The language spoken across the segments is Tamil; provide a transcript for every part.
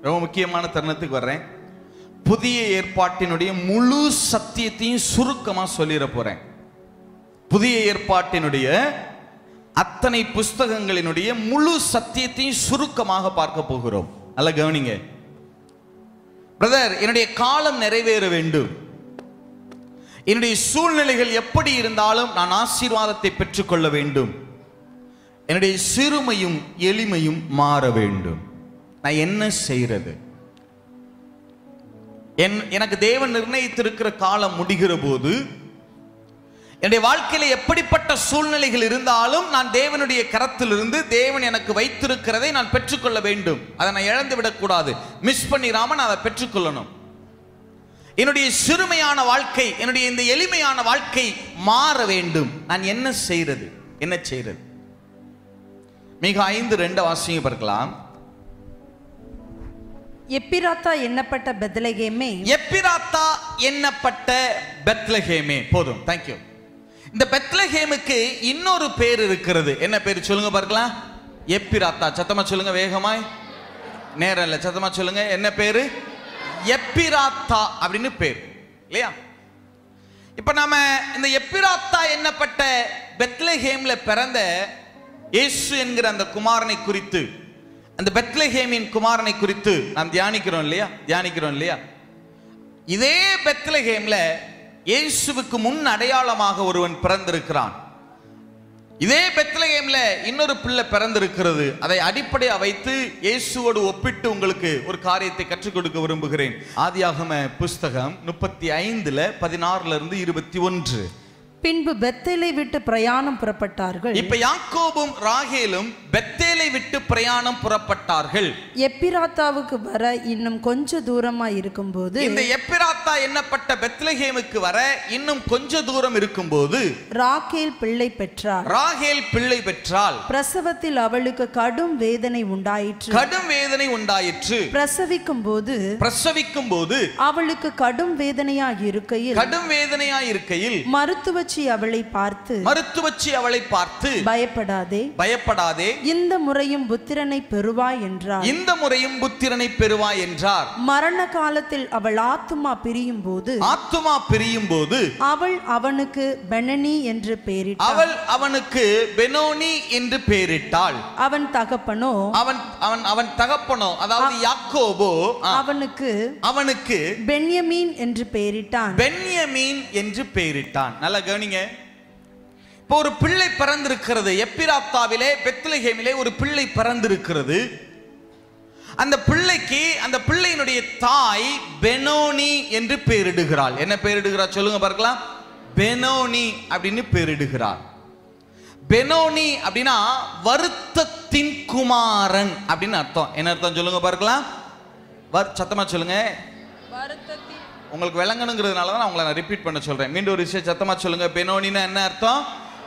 ரொம்ப முக்கியமான தருணத்துக்கு வர்றேன் புதிய ஏற்பாட்டினுடைய முழு சத்தியத்தையும் சுருக்கமா சொல்லிட போறேன் புதிய ஏற்பாட்டினுடைய அத்தனை புஸ்தகங்களினுடைய முழு சத்தியத்தையும் சுருக்கமாக பார்க்க போகிறோம் நல்ல கவனிங்க பிரதர் என்னுடைய காலம் நிறைவேற வேண்டும் என்னுடைய சூழ்நிலைகள் எப்படி இருந்தாலும் நான் ஆசீர்வாதத்தை பெற்றுக்கொள்ள வேண்டும் என்னுடைய சிறுமையும் எளிமையும் மாற வேண்டும் நான் என்ன செய்யறது என் எனக்கு தேவன் நிர்ணயித்திருக்கிற காலம் முடிகிற போது என்னுடைய வாழ்க்கையில எப்படிப்பட்ட சூழ்நிலைகள் இருந்தாலும் நான் தேவனுடைய கரத்திலிருந்து தேவன் எனக்கு வைத்திருக்கிறதை நான் பெற்றுக்கொள்ள வேண்டும் அதை நான் இழந்து விடக்கூடாது மிஸ் பண்ணிராம நான் அதை பெற்றுக்கொள்ளணும் என்னுடைய சிறுமையான வாழ்க்கை என்னுடைய இந்த எளிமையான வாழ்க்கை மாற வேண்டும் நான் என்ன செய்யறது என்ன செய்யறது மிக ஐந்து ரெண்டு வாசிங்க பார்க்கலாம் எப்பிராத்தா எண்ணப்பட்ட பெத்லகேமே எப்பிராத்தா எண்ணப்பட்ட பெத்லஹேமே போதும் தேங்க்யூ இந்த பெத்லஹேமுக்கு இன்னொரு பேர் இருக்கிறது என்ன பேர் சொல்லுங்க பார்க்கலாம் எப்பிராத்தா சத்தமா சொல்லுங்க வேகமாய் நேரம் இல்லை சத்தமா சொல்லுங்க என்ன பேரு எப்பிராத்தா அப்படின்னு பேர் இல்லையா இப்ப நாம இந்த எப்பிராத்தா எண்ணப்பட்ட பெத்லஹேம்ல பிறந்த இயேசு என்கிற அந்த குமாரனை குறித்து அந்த பெத்லஹேமின் குமாரனை குறித்து நாம் தியானிக்கிறோம் இல்லையா தியானிக்கிறோம் இல்லையா இதே பெத்லஹேம்ல இயேசுவுக்கு முன் அடையாளமாக ஒருவன் பிறந்திருக்கிறான் இதே பெத்லகேம்ல இன்னொரு பிள்ளை பிறந்திருக்கிறது அதை அடிப்படையா வைத்து இயேசுவோடு ஒப்பிட்டு உங்களுக்கு ஒரு காரியத்தை கற்றுக் கொடுக்க விரும்புகிறேன் ஆதியாகம புஸ்தகம் முப்பத்தி ஐந்துல பதினாறுல இருந்து இருபத்தி ஒன்று பின்பு பெத்தேலை விட்டு பிரயாணம் புறப்பட்டார்கள் இப்ப யாக்கோபும் ராகேலும் பெத்தேலை விட்டு பிரயாணம் புறப்பட்டார்கள் எப்பிராத்தாவுக்கு வர இன்னும் கொஞ்ச தூரமா இருக்கும்போது இந்த எப்பிராத்தா எண்ணப்பட்ட பெத்லகேமுக்கு வர இன்னும் கொஞ்ச தூரம் இருக்கும்போது ராக்கேல் பிள்ளை பெற்றார் ராகேல் பிள்ளை பெற்றால் பிரசவத்தில் அவளுக்கு கடும் வேதனை உண்டாயிற்று கடும் வேதனை உண்டாயிற்று பிரசவிக்கும் போது பிரசவிக்கும் போது அவளுக்கு கடும் வேதனையாய் இருக்கையில் கடும் வேதனையாய் இருக்கையில் மருத்துவச்சி அவளை பார்த்து மருத்துவச்சி அவளை பார்த்து பயப்படாதே பயப்படாதே இந்த முறையும் புத்திரனை பெறுவாய் என்றார் இந்த முறையும் புத்திரனை பெறுவாய் என்றார் மரண காலத்தில் அவள் ஆத்துமா பிரியும் போது ஆத்துமா பிரியும் போது அவள் அவனுக்கு பெனனி என்று பெயரிட்டாள் அவள் அவனுக்கு பெனோனி என்று பெயரிட்டாள் அவன் தகப்பனோ அவன் அவன் அவன் தகப்பனோ அதாவது யாக்கோபோ ஆ, அவனுக்கு அவனுக்கு பென்யமீன் என்று பெயரிட்டான் பென்யமீன் என்று பெயரிட்டான் நல்லா கவனிங்க இப்போ ஒரு பிள்ளை பிறந்திருக்கிறது எப்பிராத்தாவிலே பெத்லஹேமிலே ஒரு பிள்ளை பிறந்திருக்கிறது அந்த பிள்ளைக்கு அந்த பிள்ளையினுடைய தாய் பெனோனி என்று பெயரிடுகிறாள் என்ன பெயரிடுகிறார் சொல்லுங்க பார்க்கலாம் பெனோனி அப்படின்னு பெயரிடுகிறார் பெனோனி அப்படின்னா வருத்தத்தின் குமாரன் அப்படின்னு அர்த்தம் என்ன அர்த்தம் சொல்லுங்க பார்க்கலாம் வர் சத்தமா சொல்லுங்க உங்களுக்கு விளங்கணுங்கிறதுனால தான் நான் உங்களை நான் ரிப்பீட் பண்ண சொல்றேன் மீண்டும் ஒரு விஷயம் சத்தமா சொல்லுங்க பெனோனின்னா என்ன அர்த்தம்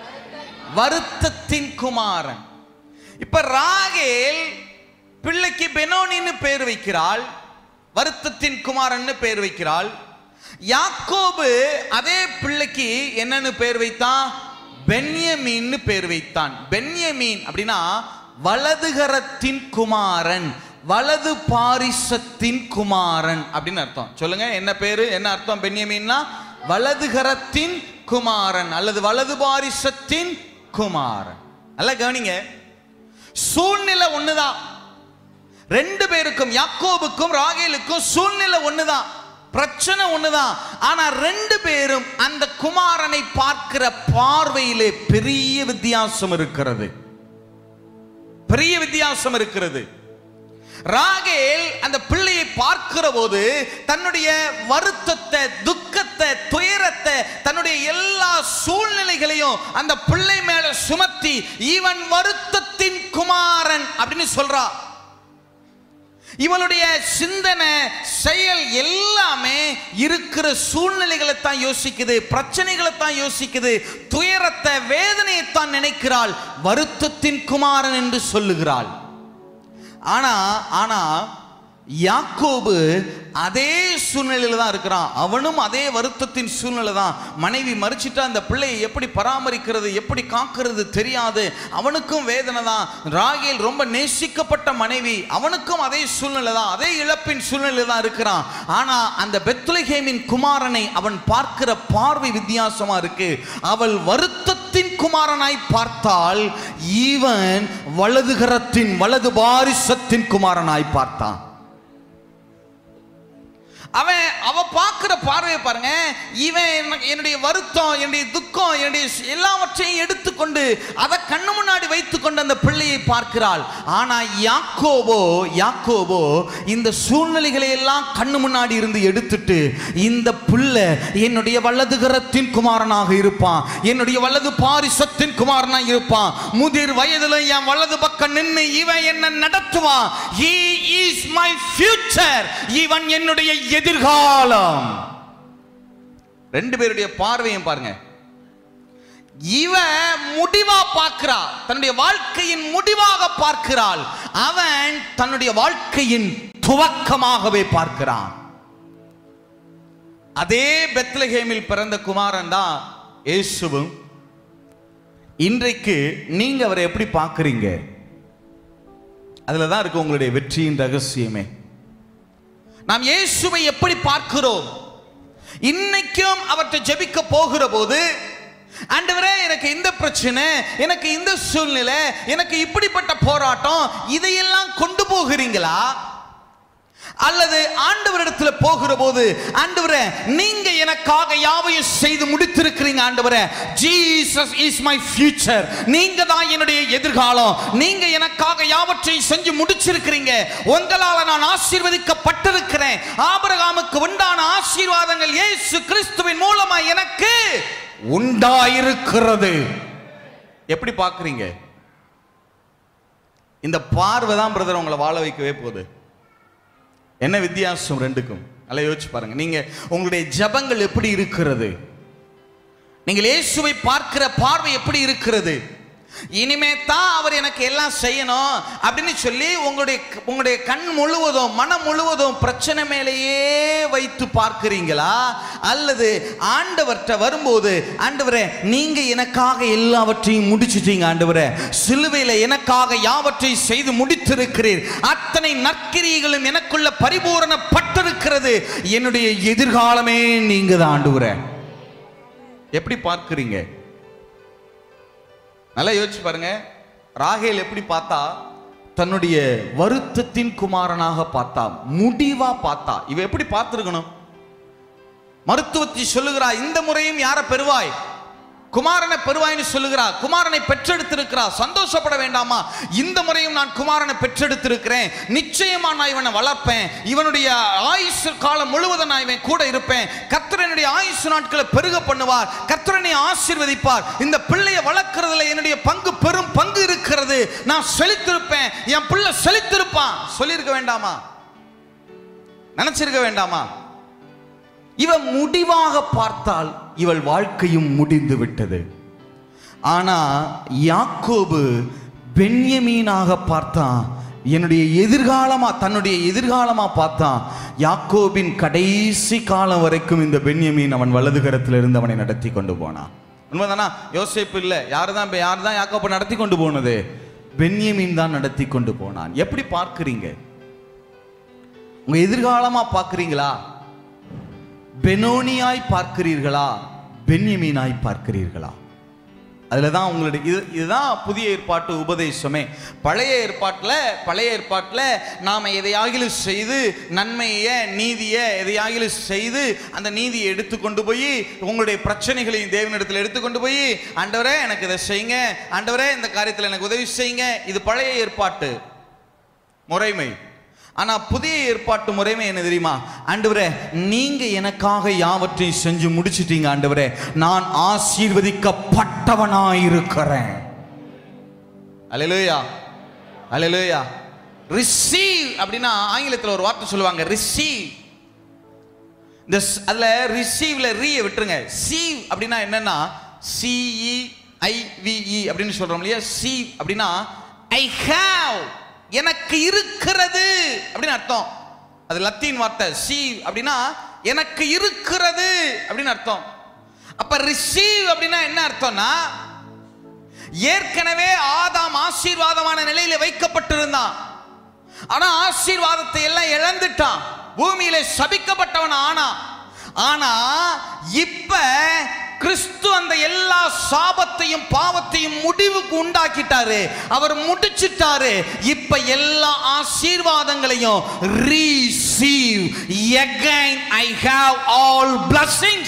வருத்தத்தின் குமாரன் இப்ப ராகேல் பிள்ளைக்கு பெனோனின்னு பேர் வைக்கிறாள் வருத்தத்தின் குமாரன்னு பேர் வைக்கிறாள் யாக்கோபு அதே பிள்ளைக்கு என்னன்னு பேர் வைத்தான் பென்யமீன்னு பேர் வைத்தான் பென்யமீன் அப்படின்னா வலதுகரத்தின் குமாரன் வலது பாரிசத்தின் குமாரன் அப்படின்னு அர்த்தம் சொல்லுங்க என்ன பேரு என்ன அர்த்தம் பென்யமீன்னா வலதுகரத்தின் குமாரன் அல்லது வலது பாரிசத்தின் குமாரன் நல்லா கவனிங்க சூழ்நிலை ஒண்ணுதான் ரெண்டு பேருக்கும் யாக்கோபுக்கும் ராகேலுக்கும் சூழ்நிலை ஒண்ணுதான் பிரச்சனை ஒண்ணுதான் ஆனா ரெண்டு பேரும் அந்த குமாரனை பார்க்கிற பார்வையிலே பெரிய வித்தியாசம் இருக்கிறது பெரிய வித்தியாசம் இருக்கிறது ராகேல் அந்த பிள்ளையை பார்க்கிற போது தன்னுடைய வருத்தத்தை துக்கத்தை துயரத்தை தன்னுடைய எல்லா சூழ்நிலைகளையும் அந்த பிள்ளை மேல சுமத்தி இவன் வருத்தத்தின் குமாரன் அப்படின்னு சொல்றா இவளுடைய சிந்தனை செயல் எல்லாமே இருக்கிற சூழ்நிலைகளை தான் யோசிக்குது பிரச்சனைகளை தான் யோசிக்குது துயரத்தை வேதனையை தான் நினைக்கிறாள் வருத்தத்தின் குமாரன் என்று சொல்லுகிறாள் ஆனா ஆனா யாக்கோபு அதே சூழ்நிலையில தான் இருக்கிறான் அவனும் அதே வருத்தத்தின் சூழ்நிலை தான் மனைவி மறிச்சிட்டா அந்த பிள்ளையை எப்படி பராமரிக்கிறது எப்படி காக்கிறது தெரியாது அவனுக்கும் வேதனை தான் ராகேல் ரொம்ப நேசிக்கப்பட்ட மனைவி அவனுக்கும் அதே சூழ்நிலை தான் அதே இழப்பின் சூழ்நிலை தான் இருக்கிறான் ஆனா அந்த பெத்லஹேமின் குமாரனை அவன் பார்க்கிற பார்வை வித்தியாசமா இருக்கு அவள் வருத்தத்தின் குமாரனாய் பார்த்தால் இவன் வலதுகரத்தின் வலது பாரிசத்தின் குமாரனாய் பார்த்தான் அவன் அவ பார்க்கிற பார்வையை பாருங்க இவன் எனக்கு- என்னுடைய வருத்தம் என்னுடைய துக்கம் என்னுடைய ஸ்- எல்லாவற்றையும் எடுத்துக்கொண்டு அதை கண்ணு முன்னாடி வைத்துக்கொண்டு அந்த பிள்ளையை பார்க்கிறாள் ஆனா யாக்கோபோ யாக்கோபோ இந்த சூழ்நிலைகளை எல்லாம் கண்ணு முன்னாடி இருந்து எடுத்துட்டு இந்த பிள்ளை என்னுடைய வலதுகரத்தின் குமாரனாக இருப்பான் என்னுடைய வலது பாரிசத்தின் குமாரனாக இருப்பான் முதிர் வயதில் என் வலது பக்கம் நின்று இவன் என்ன நடத்துவான் he is my future இவன் என்னுடைய எதிர்காலம் ரெண்டு பேருடைய பார்வையும் பாருங்க இவன் முடிவா பார்க்கிறா தன்னுடைய வாழ்க்கையின் முடிவாக பார்க்கிறாள் அவன் தன்னுடைய வாழ்க்கையின் துவக்கமாகவே பார்க்கிறான் அதே பெத்லஹேமில் பிறந்த குமாரன் தான் இயேசுவும் இன்றைக்கு நீங்க அவரை எப்படி பார்க்கறீங்க அதுல தான் இருக்கு உங்களுடைய வெற்றியின் ரகசியமே நாம் இயேசுவை எப்படி பார்க்கிறோம் இன்னைக்கும் அவற்றை ஜெபிக்க போகிற போது ஆண்டவரே எனக்கு இந்த பிரச்சனை எனக்கு இந்த சூழ்நிலை எனக்கு இப்படிப்பட்ட போராட்டம் இதையெல்லாம் கொண்டு போகிறீங்களா அல்லது ஆண்டவரிடத்துல போகிற போது ஆண்டவரே நீங்க எனக்காக யாவையும் செய்து முடித்திருக்கிறீங்க ஆண்டவரே ஜீசஸ் இஸ் மை ஃபியூச்சர் நீங்க தான் என்னுடைய எதிர்காலம் நீங்க எனக்காக யாவற்றையும் செஞ்சு முடிச்சிருக்கிறீங்க உங்களால நான் ஆசீர்வதிக்கப்பட்டிருக்கிறேன் ஆபிரகாமுக்கு உண்டான ஆசீர்வாதங்கள் இயேசு கிறிஸ்துவின் மூலமா எனக்கு உண்டாயிருக்கிறது எப்படி பார்க்கறீங்க இந்த பார்வை தான் பிரதர் உங்களை வாழ வைக்கவே போகுது என்ன வித்தியாசம் ரெண்டுக்கும் நல்லா யோசிச்சு பாருங்க நீங்க உங்களுடைய ஜபங்கள் எப்படி இருக்கிறது நீங்கள் இயேசுவை பார்க்கிற பார்வை எப்படி இருக்கிறது இனிமே தான் அவர் எனக்கு எல்லாம் செய்யணும் அப்படின்னு சொல்லி உங்களுடைய உங்களுடைய கண் முழுவதும் மனம் முழுவதும் பிரச்சனை மேலேயே வைத்து பார்க்கிறீங்களா அல்லது ஆண்டவர்கிட்ட வரும்போது ஆண்டவரே நீங்க எனக்காக எல்லாவற்றையும் முடிச்சிட்டீங்க ஆண்டவரே சிலுவையில் எனக்காக யாவற்றையும் செய்து முடித்திருக்கிறீர் அத்தனை நற்கிரியைகளும் எனக்குள்ள பரிபூரணப்பட்டிருக்கிறது என்னுடைய எதிர்காலமே நீங்க தான் ஆண்டவரே எப்படி பார்க்கிறீங்க நல்லா யோசிச்சு பாருங்க ராகேல் எப்படி பார்த்தா தன்னுடைய வருத்தத்தின் குமாரனாக பார்த்தா முடிவா பார்த்தா இவ எப்படி பார்த்திருக்கணும் மருத்துவத்தை சொல்லுகிறா இந்த முறையும் யார பெறுவாய் குமாரனை பெறுவாய்னு சொல்லுகிறா குமாரனை பெற்றெடுத்திருக்கிறா சந்தோஷப்பட வேண்டாமா இந்த முறையும் நான் குமாரனை பெற்றெடுத்திருக்கிறேன் நிச்சயமா நான் இவனை வளர்ப்பேன் இவனுடைய ஆயுசு காலம் முழுவதும் நான் இவன் கூட இருப்பேன் கர்த்தரனுடைய ஆயுசு நாட்களை பெருக பண்ணுவார் கர்த்தரனை ஆசீர்வதிப்பார் இந்த பிள்ளையை வளர்க்கறதுல என்னுடைய பங்கு பெரும் பங்கு இருக்கிறது நான் செழித்திருப்பேன் என் பிள்ளை செழித்திருப்பான் சொல்லியிருக்க வேண்டாமா நினைச்சிருக்க வேண்டாமா இவன் முடிவாக பார்த்தால் இவள் வாழ்க்கையும் முடிந்து விட்டது ஆனா யாக்கோபு பென்யமீனாக பார்த்தான் என்னுடைய எதிர்காலமா தன்னுடைய எதிர்காலமா பார்த்தான் யாக்கோபின் கடைசி காலம் வரைக்கும் இந்த பென்யமீன் அவன் வலது கரத்தில் இருந்து அவனை நடத்தி கொண்டு போனான் உண்மைதானா யோசிப்பு இல்லை யாரு தான் யார் தான் யாக்கோபை நடத்தி கொண்டு போனது பென்யமீன் தான் நடத்தி கொண்டு போனான் எப்படி பார்க்கிறீங்க உங்க எதிர்காலமா பார்க்கிறீங்களா பெனோனியாய் பார்க்கிறீர்களா பென்யமீனாய் பார்க்கிறீர்களா அதில் தான் உங்களுடைய இது இதுதான் புதிய ஏற்பாட்டு உபதேசமே பழைய ஏற்பாட்டில் பழைய ஏற்பாட்டில் நாம் எதையாகிலும் செய்து நன்மையை நீதியை எதையாகிலும் செய்து அந்த நீதியை எடுத்து கொண்டு போய் உங்களுடைய பிரச்சனைகளையும் தேவனிடத்தில் எடுத்து கொண்டு போய் ஆண்டவரே எனக்கு இதை செய்யுங்க ஆண்டவரே இந்த காரியத்தில் எனக்கு உதவி செய்யுங்க இது பழைய ஏற்பாட்டு முறைமை ஆனா புதிய ஏற்பாட்டு முறைமை என்ன தெரியுமா ஆண்டவரே நீங்க எனக்காக யாவற்றையும் செஞ்சு முடிச்சிட்டீங்க ஆண்டவரே நான் ஆசீர்வதிக்கப்பட்டவனாய் இருக்கிறேன் அலையிலோயா அலையிலோயா ரிசீவ் அப்படின்னா ஆங்கிலத்தில் ஒரு வார்த்தை சொல்லுவாங்க ரிசீவ் இந்த ஸ்- அதுல ரிசீவ்ல ரீயை விட்டுருங்க சீவ் அப்படின்னா என்னன்னா சிஇ ஐவிஇ அப்படின்னு சொல்றோம் இல்லையா சீவ் அப்படின்னா ஐ ஹாவ் எனக்கு இருக்கிறது அப்படின்னு அர்த்தம் அது லத்தீன் வார்த்தை சி அப்படின்னா எனக்கு இருக்கிறது அப்படின்னு அர்த்தம் அப்ப ரிசீவ் அப்படின்னா என்ன அர்த்தம்னா ஏற்கனவே ஆதாம் ஆசீர்வாதமான நிலையில வைக்கப்பட்டிருந்தான் ஆனா ஆசீர்வாதத்தை எல்லாம் இழந்துட்டான் பூமியில சபிக்கப்பட்டவன் ஆனா ஆனா இப்ப கிறிஸ்து அந்த எல்லா சாபத்தையும் பாவத்தையும் முடிவுக்கு உண்டாக்கிட்டாரு அவர் முடிச்சிட்டாரு இப்ப எல்லா ஆசீர்வாதங்களையும் receive again I have all blessings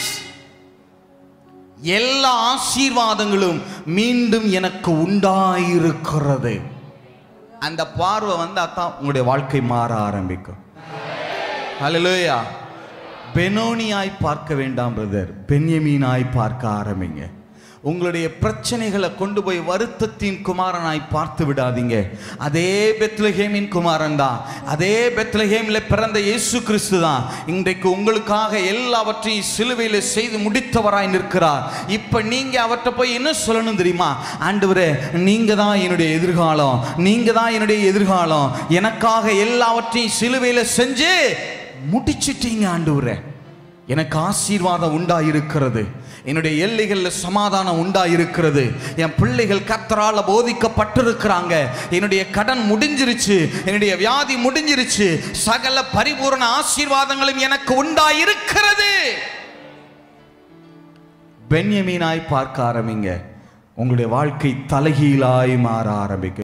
எல்லா ஆசீர்வாதங்களும் மீண்டும் எனக்கு உண்டாயிருக்கிறது அந்த பார்வை வந்தா தான் உங்களுடைய வாழ்க்கை மாற ஆரம்பிக்கும் ஹalleluya பெனோனியாய் பார்க்க வேண்டாம் பிரதர் பென்யமீனாய் பார்க்க ஆரம்பிங்க உங்களுடைய பிரச்சனைகளை கொண்டு போய் வருத்தத்தின் குமாரனாய் பார்த்து விடாதீங்க அதே பெத்லஹேமின் குமாரன் தான் அதே பெத்லஹேமில் பிறந்த இயேசு கிறிஸ்து தான் இன்றைக்கு உங்களுக்காக எல்லாவற்றையும் சிலுவையில் செய்து முடித்தவராய் நிற்கிறார் இப்போ நீங்க அவர்கிட்ட போய் என்ன சொல்லணும் தெரியுமா ஆண்டவரே நீங்க தான் என்னுடைய எதிர்காலம் நீங்க தான் என்னுடைய எதிர்காலம் எனக்காக எல்லாவற்றையும் சிலுவையில் செஞ்சு முடிச்சிட்டீங்க ஆண்டவரே எனக்கு ஆசீர்வாதம் உண்டாயிருக்கிறது என்னுடைய எல்லைகளில் சமாதானம் உண்டாயிருக்கிறது என் பிள்ளைகள் கர்த்தரால போதிக்கப்பட்டிருக்கிறாங்க என்னுடைய கடன் முடிஞ்சிருச்சு என்னுடைய வியாதி முடிஞ்சிருச்சு சகல பரிபூரண ஆசீர்வாதங்களும் எனக்கு உண்டாயிருக்கிறது பென்யமீனாய் பார்க்க ஆரம்பிங்க உங்களுடைய வாழ்க்கை தலைகீழாய் மாற ஆரம்பிக்கும்